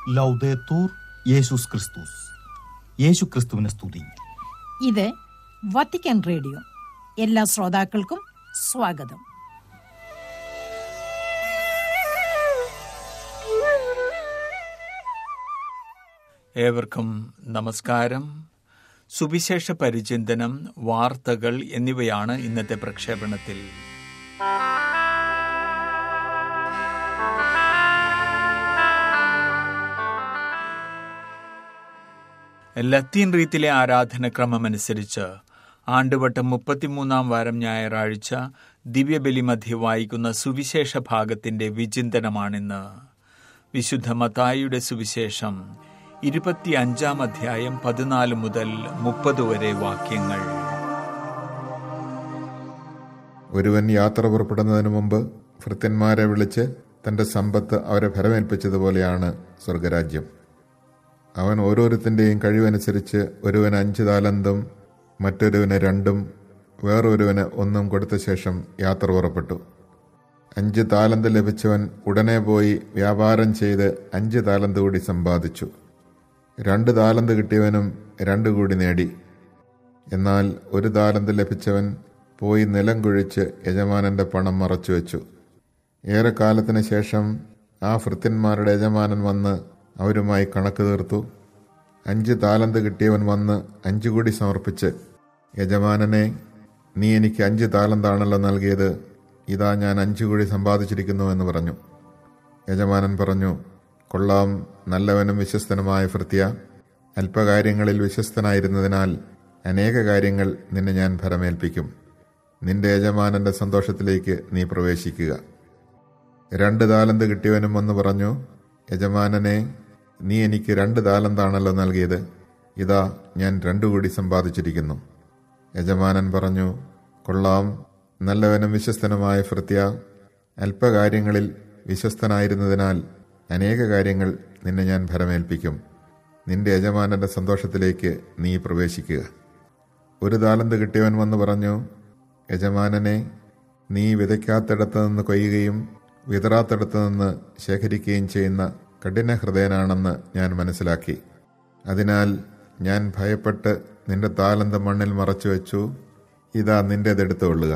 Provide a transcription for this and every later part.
ലൗദേത്തൂർ യേശുസ് ക്രിസ്തുസ് യേശു ക്രിസ്തുവിനെ സ്തുതി ഇത് വത്തിക്കാൻ റേഡിയോ എല്ലാ ശ്രോതാക്കൾക്കും സ്വാഗതം ഏവർക്കും നമസ്കാരം സുവിശേഷ പരിചിന്തനം വാർത്തകൾ എന്നിവയാണ് ഇന്നത്തെ പ്രക്ഷേപണത്തിൽ ലത്തീൻ റീത്തിലെ ആരാധനക്രമമനുസരിച്ച് ആണ്ടുവട്ടം മുപ്പത്തിമൂന്നാം വാരം ഞായറാഴ്ച ദിവ്യബലി മധ്യ വായിക്കുന്ന സുവിശേഷ ഭാഗത്തിന്റെ വിചിന്തനമാണിന്ന് വിശുദ്ധ മത്തായിയുടെ സുവിശേഷം ഇരുപത്തിയഞ്ചാം അധ്യായം പതിനാല് മുതൽ മുപ്പത് വരെ വാക്യങ്ങൾ ഒരുവൻ യാത്ര പുറപ്പെടുന്നതിന് മുമ്പ് ഭൃത്യന്മാരെ വിളിച്ച് തന്റെ സമ്പത്ത് അവരെ ഫലമേൽപ്പിച്ചതുപോലെയാണ് സ്വർഗരാജ്യം അവൻ ഓരോരുത്തന്റെയും കഴിവനുസരിച്ച് ഒരുവന് അഞ്ച് താലന്തും മറ്റൊരുവന് രണ്ടും വേറൊരുവന് ഒന്നും കൊടുത്ത ശേഷം യാത്ര പുറപ്പെട്ടു അഞ്ച് താലന്ത് ലഭിച്ചവൻ ഉടനെ പോയി വ്യാപാരം ചെയ്ത് അഞ്ച് താലന്ത് കൂടി സമ്പാദിച്ചു രണ്ട് താലന്ത് കിട്ടിയവനും രണ്ടു കൂടി നേടി എന്നാൽ ഒരു താലന്ത് ലഭിച്ചവൻ പോയി നിലം കുഴിച്ച് യജമാനന്റെ പണം മറച്ചുവെച്ചു ഏറെക്കാലത്തിന് ശേഷം ആ ഭൃത്യന്മാരുടെ യജമാനൻ വന്ന് അവരുമായി കണക്ക് തീർത്തു അഞ്ച് താലന്ത് കിട്ടിയവൻ വന്ന് അഞ്ചു കൂടി സമർപ്പിച്ച് യജമാനനെ നീ എനിക്ക് അഞ്ച് താലന്താണല്ലോ നൽകിയത് ഇതാ ഞാൻ അഞ്ചു കൂടി സമ്പാദിച്ചിരിക്കുന്നു എന്ന് പറഞ്ഞു യജമാനൻ പറഞ്ഞു കൊള്ളാം നല്ലവനും വിശ്വസ്തനുമായ ഭൃത്യ അല്പകാര്യങ്ങളിൽ വിശ്വസ്തനായിരുന്നതിനാൽ അനേക കാര്യങ്ങൾ നിന്നെ ഞാൻ ഫലമേൽപ്പിക്കും നിന്റെ യജമാനന്റെ സന്തോഷത്തിലേക്ക് നീ പ്രവേശിക്കുക രണ്ട് താലന്ത് കിട്ടിയവനും വന്ന് പറഞ്ഞു യജമാനനെ നീ എനിക്ക് രണ്ട് താലന്താണല്ലോ നൽകിയത് ഇതാ ഞാൻ രണ്ടു കൂടി സമ്പാദിച്ചിരിക്കുന്നു യജമാനൻ പറഞ്ഞു കൊള്ളാം നല്ലവനും വിശ്വസ്തനുമായ ഭൃത്യ അല്പകാര്യങ്ങളിൽ വിശ്വസ്തനായിരുന്നതിനാൽ അനേക കാര്യങ്ങൾ നിന്നെ ഞാൻ ഫലമേൽപ്പിക്കും നിന്റെ യജമാനന്റെ സന്തോഷത്തിലേക്ക് നീ പ്രവേശിക്കുക ഒരു താലന്ത് കിട്ടിയവൻ വന്ന് പറഞ്ഞു യജമാനനെ നീ വിതയ്ക്കാത്തിടത്ത് നിന്ന് കൊയ്യുകയും വിതറാത്തിടത്ത് നിന്ന് ശേഖരിക്കുകയും ചെയ്യുന്ന കഠിന ഹൃദയനാണെന്ന് ഞാൻ മനസ്സിലാക്കി അതിനാൽ ഞാൻ ഭയപ്പെട്ട് നിന്റെ താലന്ത് മണ്ണിൽ മറച്ചു വെച്ചു ഇതാ നിന്റേതെടുത്തുകൊള്ളുക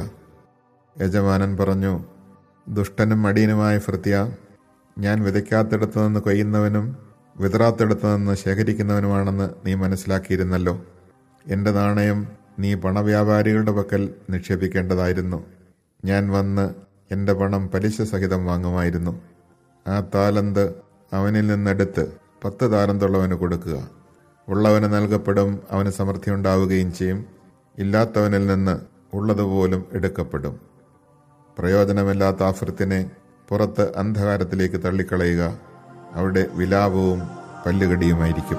യജമാനൻ പറഞ്ഞു ദുഷ്ടനും മടിയനുമായ ഭൃത്യ ഞാൻ വിതയ്ക്കാത്തിടത്ത് നിന്ന് കൊയ്യുന്നവനും വിതറാത്തിടത്ത് നിന്ന് ശേഖരിക്കുന്നവനുമാണെന്ന് നീ മനസ്സിലാക്കിയിരുന്നല്ലോ എന്റെ നാണയം നീ പണവ്യാപാരികളുടെ പക്കൽ നിക്ഷേപിക്കേണ്ടതായിരുന്നു ഞാൻ വന്ന് എന്റെ പണം പലിശ സഹിതം വാങ്ങുമായിരുന്നു ആ താലന്ത് അവനിൽ നിന്നെടുത്ത് പത്ത് താലന്തുള്ളവന് കൊടുക്കുക ഉള്ളവന് നൽകപ്പെടും അവന് സമൃദ്ധി ഉണ്ടാവുകയും ചെയ്യും ഇല്ലാത്തവനിൽ നിന്ന് ഉള്ളതുപോലും എടുക്കപ്പെടും പ്രയോജനമില്ലാത്ത ആഫൃത്തിനെ പുറത്ത് അന്ധകാരത്തിലേക്ക് തള്ളിക്കളയുക അവിടെ വിലാപവും പല്ലുകടിയുമായിരിക്കും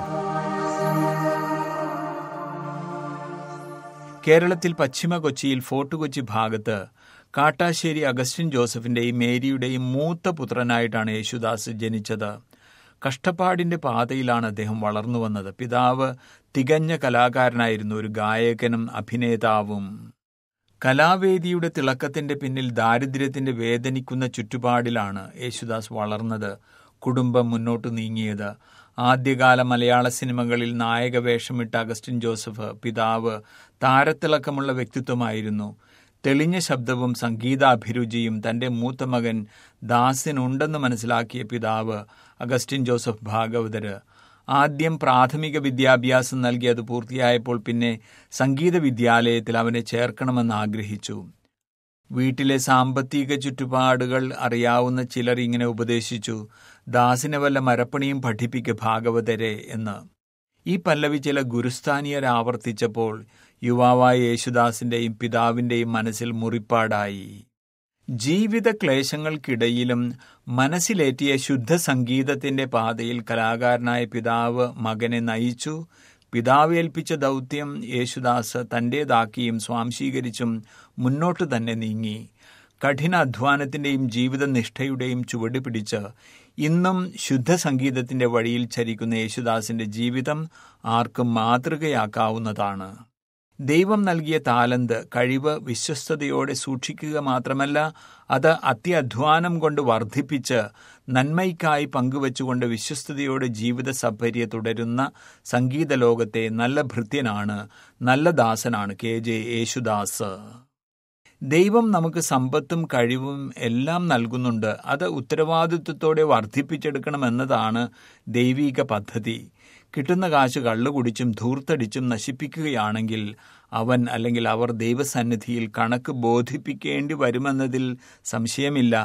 കേരളത്തിൽ പശ്ചിമ കൊച്ചിയിൽ ഫോർട്ട് കൊച്ചി ഭാഗത്ത് കാട്ടാശ്ശേരി അഗസ്റ്റിൻ ജോസഫിന്റെയും മേരിയുടെയും മൂത്ത പുത്രനായിട്ടാണ് യേശുദാസ് ജനിച്ചത് കഷ്ടപ്പാടിന്റെ പാതയിലാണ് അദ്ദേഹം വളർന്നു വന്നത് പിതാവ് തികഞ്ഞ കലാകാരനായിരുന്നു ഒരു ഗായകനും അഭിനേതാവും കലാവേദിയുടെ തിളക്കത്തിന്റെ പിന്നിൽ ദാരിദ്ര്യത്തിന്റെ വേദനിക്കുന്ന ചുറ്റുപാടിലാണ് യേശുദാസ് വളർന്നത് കുടുംബം മുന്നോട്ട് നീങ്ങിയത് ആദ്യകാല മലയാള സിനിമകളിൽ നായക വേഷമിട്ട അഗസ്റ്റിൻ ജോസഫ് പിതാവ് താരത്തിളക്കമുള്ള വ്യക്തിത്വമായിരുന്നു തെളിഞ്ഞ ശബ്ദവും സംഗീതാഭിരുചിയും തന്റെ മൂത്ത മകൻ ദാസിനുണ്ടെന്ന് മനസ്സിലാക്കിയ പിതാവ് അഗസ്റ്റിൻ ജോസഫ് ഭാഗവതര് ആദ്യം പ്രാഥമിക വിദ്യാഭ്യാസം നൽകി അത് പൂർത്തിയായപ്പോൾ പിന്നെ സംഗീത വിദ്യാലയത്തിൽ അവനെ ചേർക്കണമെന്ന് ആഗ്രഹിച്ചു വീട്ടിലെ സാമ്പത്തിക ചുറ്റുപാടുകൾ അറിയാവുന്ന ചിലർ ഇങ്ങനെ ഉപദേശിച്ചു ദാസിനെ വല്ല മരപ്പണിയും പഠിപ്പിക്ക് ഭാഗവതരെ എന്ന് ഈ പല്ലവി ചില ഗുരുസ്ഥാനീയർ ആവർത്തിച്ചപ്പോൾ യുവാവായ യേശുദാസിന്റെയും പിതാവിന്റെയും മനസ്സിൽ മുറിപ്പാടായി ജീവിത ക്ലേശങ്ങൾക്കിടയിലും മനസ്സിലേറ്റിയ ശുദ്ധ സംഗീതത്തിന്റെ പാതയിൽ കലാകാരനായ പിതാവ് മകനെ നയിച്ചു പിതാവ് ഏൽപ്പിച്ച ദൗത്യം യേശുദാസ് തന്റേതാക്കിയും സ്വാംശീകരിച്ചും മുന്നോട്ട് തന്നെ നീങ്ങി കഠിന അധ്വാനത്തിന്റെയും ജീവിതനിഷ്ഠയുടെയും ചുവട് പിടിച്ച് ഇന്നും ശുദ്ധ സംഗീതത്തിന്റെ വഴിയിൽ ചരിക്കുന്ന യേശുദാസിന്റെ ജീവിതം ആർക്കും മാതൃകയാക്കാവുന്നതാണ് ദൈവം നൽകിയ താലന്ത് കഴിവ് വിശ്വസ്തയോടെ സൂക്ഷിക്കുക മാത്രമല്ല അത് അത്യധ്വാനം കൊണ്ട് വർദ്ധിപ്പിച്ച് നന്മയ്ക്കായി പങ്കുവച്ചുകൊണ്ട് വിശ്വസ്തയോടെ ജീവിത സഭര്യ തുടരുന്ന സംഗീത ലോകത്തെ നല്ല ഭൃത്യനാണ് നല്ല ദാസനാണ് കെ ജെ യേശുദാസ് ദൈവം നമുക്ക് സമ്പത്തും കഴിവും എല്ലാം നൽകുന്നുണ്ട് അത് ഉത്തരവാദിത്വത്തോടെ വർദ്ധിപ്പിച്ചെടുക്കണമെന്നതാണ് ദൈവീക പദ്ധതി കിട്ടുന്ന കാശ് കള്ളുകുടിച്ചും ധൂർത്തടിച്ചും നശിപ്പിക്കുകയാണെങ്കിൽ അവൻ അല്ലെങ്കിൽ അവർ ദൈവസന്നിധിയിൽ കണക്ക് ബോധിപ്പിക്കേണ്ടി വരുമെന്നതിൽ സംശയമില്ല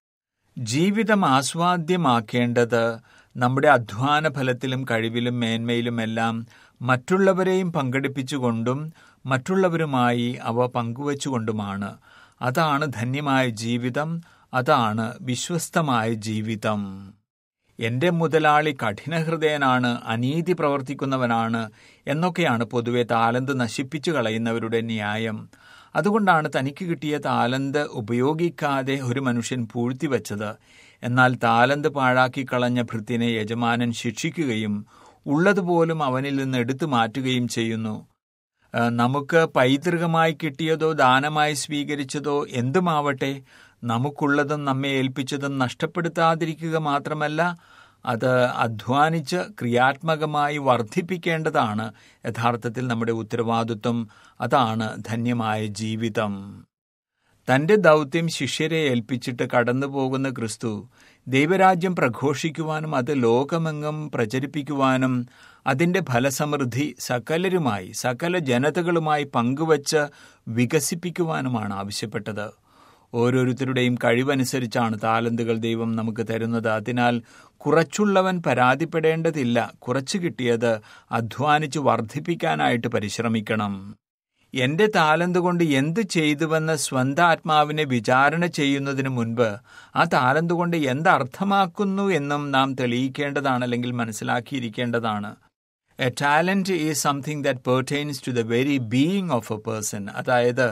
ജീവിതം ആസ്വാദ്യമാക്കേണ്ടത് നമ്മുടെ അധ്വാന ഫലത്തിലും കഴിവിലും മേന്മയിലുമെല്ലാം മറ്റുള്ളവരെയും പങ്കെടുപ്പിച്ചുകൊണ്ടും മറ്റുള്ളവരുമായി അവ പങ്കുവച്ചുകൊണ്ടുമാണ് അതാണ് ധന്യമായ ജീവിതം അതാണ് വിശ്വസ്തമായ ജീവിതം എന്റെ മുതലാളി കഠിനഹൃദയനാണ് അനീതി പ്രവർത്തിക്കുന്നവനാണ് എന്നൊക്കെയാണ് പൊതുവെ താലന്ത് നശിപ്പിച്ചു കളയുന്നവരുടെ ന്യായം അതുകൊണ്ടാണ് തനിക്ക് കിട്ടിയ താലന്ത് ഉപയോഗിക്കാതെ ഒരു മനുഷ്യൻ പൂഴ്ത്തിവെച്ചത് എന്നാൽ താലന്ത് പാഴാക്കി കളഞ്ഞ ഭൃത്തിനെ യജമാനൻ ശിക്ഷിക്കുകയും ഉള്ളതുപോലും അവനിൽ നിന്ന് എടുത്തു മാറ്റുകയും ചെയ്യുന്നു നമുക്ക് പൈതൃകമായി കിട്ടിയതോ ദാനമായി സ്വീകരിച്ചതോ എന്തുമാവട്ടെ നമുക്കുള്ളതും നമ്മെ ഏൽപ്പിച്ചതും നഷ്ടപ്പെടുത്താതിരിക്കുക മാത്രമല്ല അത് അധ്വാനിച്ച് ക്രിയാത്മകമായി വർദ്ധിപ്പിക്കേണ്ടതാണ് യഥാർത്ഥത്തിൽ നമ്മുടെ ഉത്തരവാദിത്വം അതാണ് ധന്യമായ ജീവിതം തന്റെ ദൗത്യം ശിഷ്യരെ ഏൽപ്പിച്ചിട്ട് കടന്നു പോകുന്ന ക്രിസ്തു ദൈവരാജ്യം പ്രഘോഷിക്കുവാനും അത് ലോകമെങ്ങും പ്രചരിപ്പിക്കുവാനും അതിന്റെ ഫലസമൃദ്ധി സകലരുമായി സകല ജനതകളുമായി പങ്കുവച്ച് വികസിപ്പിക്കുവാനുമാണ് ആവശ്യപ്പെട്ടത് ഓരോരുത്തരുടെയും കഴിവനുസരിച്ചാണ് താലന്തുകൾ ദൈവം നമുക്ക് തരുന്നത് അതിനാൽ കുറച്ചുള്ളവൻ പരാതിപ്പെടേണ്ടതില്ല കുറച്ചു കിട്ടിയത് അധ്വാനിച്ച് വർദ്ധിപ്പിക്കാനായിട്ട് പരിശ്രമിക്കണം എന്റെ താലന്ത് കൊണ്ട് എന്ത് ചെയ്തുവെന്ന് സ്വന്തം ആത്മാവിനെ വിചാരണ ചെയ്യുന്നതിന് മുൻപ് ആ താലന്ത് കൊണ്ട് എന്തർത്ഥമാക്കുന്നു എന്നും നാം തെളിയിക്കേണ്ടതാണ് അല്ലെങ്കിൽ മനസ്സിലാക്കിയിരിക്കേണ്ടതാണ് a talent is something that pertains to the very being of a person അതായത്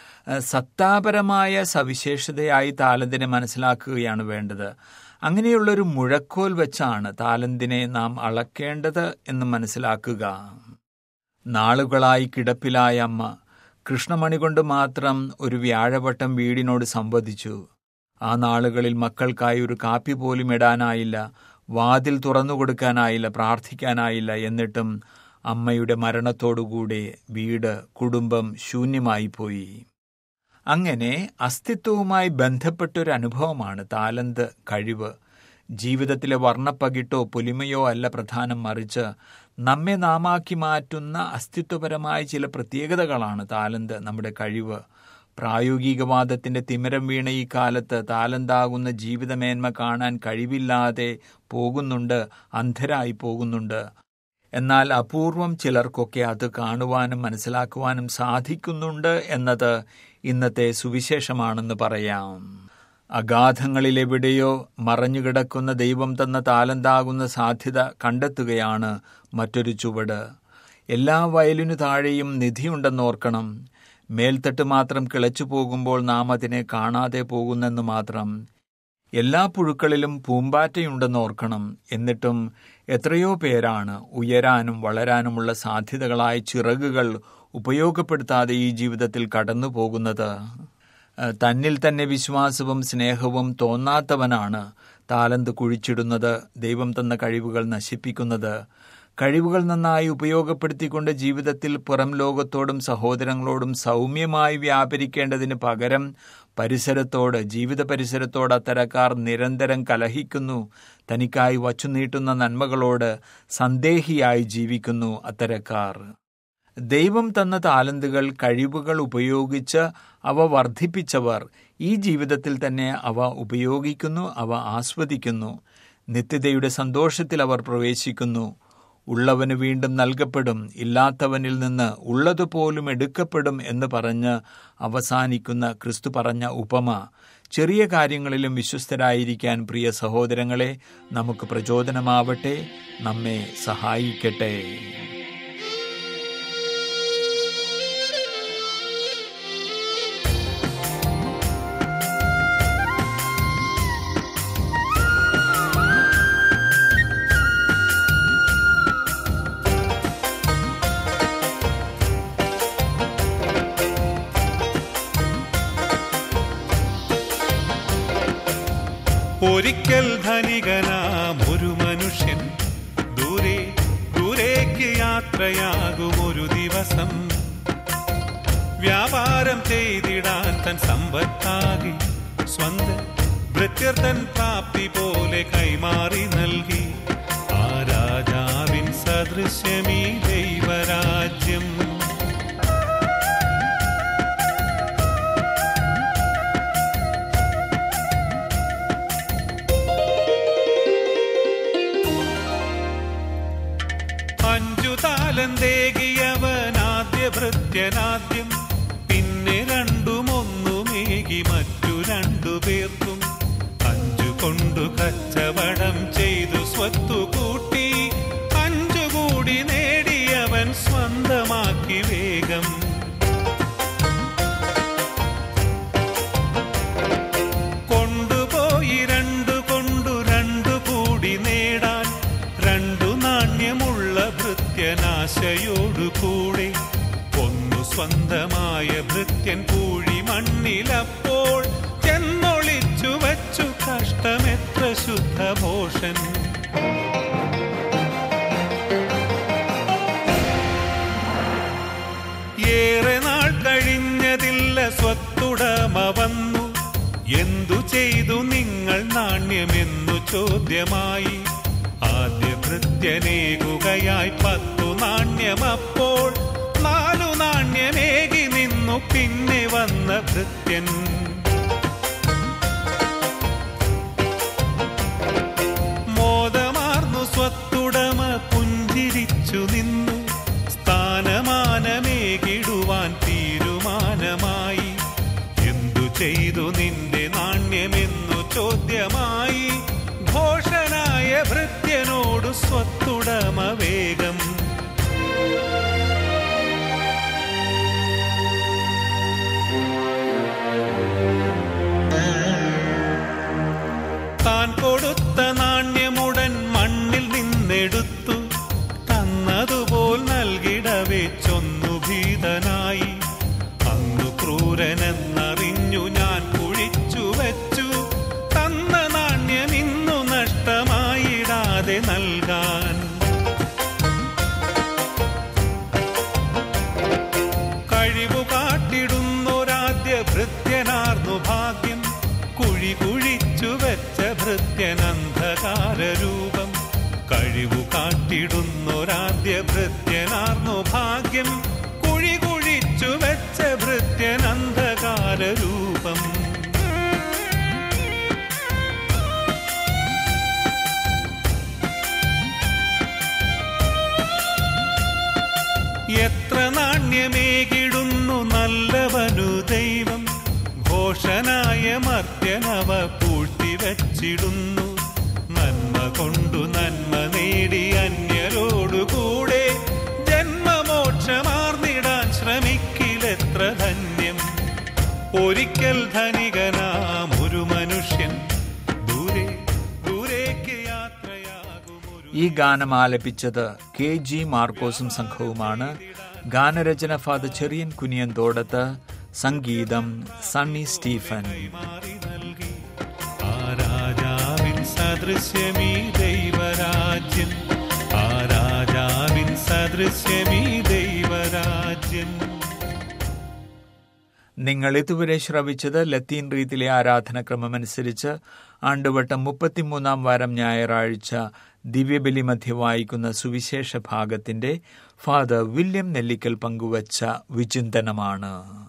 സത്താപരമായ സവിശേഷതയായി താലന്തിനെ മനസ്സിലാക്കുകയാണ് വേണ്ടത് അങ്ങനെയുള്ളൊരു മുഴക്കോൽ വെച്ചാണ് താലന്തിനെ നാം അളക്കേണ്ടത് എന്ന് മനസ്സിലാക്കുക നാളുകളായി കിടപ്പിലായ അമ്മ കൃഷ്ണമണി കൊണ്ട് മാത്രം ഒരു വ്യാഴവട്ടം വീടിനോട് സംവദിച്ചു ആ നാളുകളിൽ മക്കൾക്കായി ഒരു കാപ്പി പോലും ഇടാനായില്ല വാതിൽ തുറന്നു കൊടുക്കാനായില്ല പ്രാർത്ഥിക്കാനായില്ല എന്നിട്ടും അമ്മയുടെ മരണത്തോടുകൂടെ വീട് കുടുംബം ശൂന്യമായി പോയി അങ്ങനെ അസ്തിത്വവുമായി ബന്ധപ്പെട്ടൊരു അനുഭവമാണ് താലന്ത് കഴിവ് ജീവിതത്തിലെ വർണ്ണപ്പകിട്ടോ പൊലിമയോ അല്ല പ്രധാനം മറിച്ച് നമ്മെ നാമാക്കി മാറ്റുന്ന അസ്തിത്വപരമായ ചില പ്രത്യേകതകളാണ് താലന്ത് നമ്മുടെ കഴിവ് പ്രായോഗികവാദത്തിന്റെ തിമിരം വീണ ഈ കാലത്ത് താലന്താകുന്ന ജീവിതമേന്മ കാണാൻ കഴിവില്ലാതെ പോകുന്നുണ്ട് അന്ധരായി പോകുന്നുണ്ട് എന്നാൽ അപൂർവം ചിലർക്കൊക്കെ അത് കാണുവാനും മനസ്സിലാക്കുവാനും സാധിക്കുന്നുണ്ട് എന്നത് ഇന്നത്തെ സുവിശേഷമാണെന്ന് പറയാം അഗാധങ്ങളിലെവിടെയോ മറഞ്ഞുകിടക്കുന്ന ദൈവം തന്ന താലന്താകുന്ന സാധ്യത കണ്ടെത്തുകയാണ് മറ്റൊരു ചുവട് എല്ലാ വയലിനു താഴെയും നിധിയുണ്ടെന്നോർക്കണം മേൽത്തട്ട് മാത്രം കിളച്ചു പോകുമ്പോൾ നാം അതിനെ കാണാതെ പോകുന്നെന്ന് മാത്രം എല്ലാ പുഴുക്കളിലും പൂമ്പാറ്റയുണ്ടെന്നോർക്കണം എന്നിട്ടും എത്രയോ പേരാണ് ഉയരാനും വളരാനുമുള്ള സാധ്യതകളായ ചിറകുകൾ ഉപയോഗപ്പെടുത്താതെ ഈ ജീവിതത്തിൽ കടന്നു പോകുന്നത് തന്നിൽ തന്നെ വിശ്വാസവും സ്നേഹവും തോന്നാത്തവനാണ് താലന്ത് കുഴിച്ചിടുന്നത് ദൈവം തന്ന കഴിവുകൾ നശിപ്പിക്കുന്നത് കഴിവുകൾ നന്നായി ഉപയോഗപ്പെടുത്തിക്കൊണ്ട് ജീവിതത്തിൽ പുറം ലോകത്തോടും സഹോദരങ്ങളോടും സൗമ്യമായി വ്യാപരിക്കേണ്ടതിന് പകരം പരിസരത്തോട് ജീവിത പരിസരത്തോട് അത്തരക്കാർ നിരന്തരം കലഹിക്കുന്നു തനിക്കായി വച്ചു നീട്ടുന്ന നന്മകളോട് സന്ദേഹിയായി ജീവിക്കുന്നു അത്തരക്കാർ ദൈവം തന്ന താലന്തുകൾ കഴിവുകൾ ഉപയോഗിച്ച് അവ വർദ്ധിപ്പിച്ചവർ ഈ ജീവിതത്തിൽ തന്നെ അവ ഉപയോഗിക്കുന്നു അവ ആസ്വദിക്കുന്നു നിത്യതയുടെ സന്തോഷത്തിൽ അവർ പ്രവേശിക്കുന്നു ഉള്ളവന് വീണ്ടും നൽകപ്പെടും ഇല്ലാത്തവനിൽ നിന്ന് ഉള്ളതുപോലും എടുക്കപ്പെടും എന്ന് പറഞ്ഞ് അവസാനിക്കുന്ന ക്രിസ്തു പറഞ്ഞ ഉപമ ചെറിയ കാര്യങ്ങളിലും വിശ്വസ്തരായിരിക്കാൻ പ്രിയ സഹോദരങ്ങളെ നമുക്ക് പ്രചോദനമാവട്ടെ നമ്മെ സഹായിക്കട്ടെ ഒരിക്കൽ ധനികനാം ഒരു മനുഷ്യൻ ദൂരെ ദൂരേക്ക് യാത്രയാകും ഒരു ദിവസം വ്യാപാരം ചെയ്തിടാൻ തൻ സമ്പത്താകി സ്വന്തം ഭൃത്യർത്തൻ പ്രാപ്തി പോലെ കൈമാറി നൽകി ആ രാജാവിൻ സദൃശ്യമീ ദൈവരാജ്യം അഞ്ചു താലന്തേകിയവൻ ആദ്യ ഭൃത്യനാദ്യം പിന്നെ രണ്ടും ഒന്നുമേകി മറ്റു രണ്ടു പേർക്കും അഞ്ചു കൊണ്ടു കച്ചവടം ചെയ്തു സ്വത്തു കൂട്ടി അഞ്ചു കൂടി നേടിയവൻ സ്വന്തമാക്കി വേഗം കൊണ്ടുപോയി രണ്ടു കൊണ്ടു രണ്ടു കൂടി നേടാൻ രണ്ടു നാണ്യമുള്ള ഭൃത്യനാശയോടുകൂടെ ഒന്നു സ്വന്തമായ ഭൃത്യൻ പൂഴി മണ്ണിലപ്പോൾ ചെന്നൊളിച്ചു വച്ചു കഷ്ടമെത്ര ശുദ്ധഭോഷൻ ഏറെ നാൾ കഴിഞ്ഞതില്ല സ്വത്തുടമ വന്നു എന്തു ചെയ്തു നിങ്ങൾ നാണ്യമെന്നു ചോദ്യമായി ആദ്യ ഭൃത്യനേകുകയായി പത്തു നാണ്യമപ്പോൾ നാലു നാണ്യമേകി നിന്നു പിന്നെ വന്ന ഭൃത്യൻ മോദമാർന്നു സ്വത്തുടമ പുഞ്ചിരിച്ചു നിന്നു സ്ഥാനമാനമേകിടുവാൻ തീരുമാനമായി എന്തു ചെയ്തു നിന്റെ നാണ്യമെന്നു ചോദ്യമായി ഘോഷനായ ഭൃത്യനോടു സ്വത്തുടമ വേഗം താൻ കൊടുത്ത നാണ്യമുടൻ മണ്ണിൽ നിന്നെടുത്തു തന്നതുപോൽ നൽകിടവേ ചൊന്നു ഭീതനായി അന്നു ക്രൂരനെന്നറിഞ്ഞു ഞാൻ കുഴിച്ചു വെച്ചു തന്ന നാണ്യം ഇന്നു നഷ്ടമായിടാതെ നൽകാൻ കഴിവു കാട്ടിടുന്നൊരാദ്യ ഭൃത്യനാർന്നു ഭാഗ്യം കുഴി കുഴിച്ചു വെച്ച ഭൃത്യനന്ധകാര രൂപം കഴിവു കാട്ടിടുന്നൊരാദ്യ ഭൃത്യനാർന്നു ഭാഗ്യം കുഴി കുഴിച്ചു വെച്ച ഭൃത്യനന്ധകാര രൂപം എത്ര നാണ്യമേകിടുന്നു നല്ലവനു ദൈവം ഘോഷനായ മർത്യനവ പൂഴ്ത്തിവച്ചിടുന്നു നന്മ കൊണ്ടു നന്മ നേടി അന്യരോടുകൂടെ ജന്മമോക്ഷമാർന്നിടാൻ ശ്രമിക്കിലെത്ര ധന്യം ഒരിക്കൽ ധനികനാം ഒരു മനുഷ്യൻ ദൂരെ ദൂരേക്ക് യാത്രയാകും ഒരു ഈ ഗാനം ആലപിച്ചത് കെ ജി മാർക്കോസും സംഘവുമാണ് ഗാനരചന ഫാദർ ചെറിയൻ കുനിയൻ തോടത്ത് സംഗീതം സണ്ണി സ്റ്റീഫൻ മാറി നൽകി ആ രാജാവിൻ സദൃശ്യമീ ദൈവരാജ്യം ആ രാജാവിൻ സദൃശ്യമീ ദൈവരാജ്യം നിങ്ങൾ ഇതുവരെ ശ്രവിച്ചത് ലത്തീൻ റീതിയിലെ ആരാധനക്രമമനുസരിച്ച് ആണ്ടുവട്ടം മുപ്പത്തിമൂന്നാം വാരം ഞായറാഴ്ച ദിവ്യബലി മധ്യ വായിക്കുന്ന സുവിശേഷ ഭാഗത്തിന്റെ ഫാദർ വില്യം നെല്ലിക്കൽ പങ്കുവച്ച വിചിന്തനമാണ്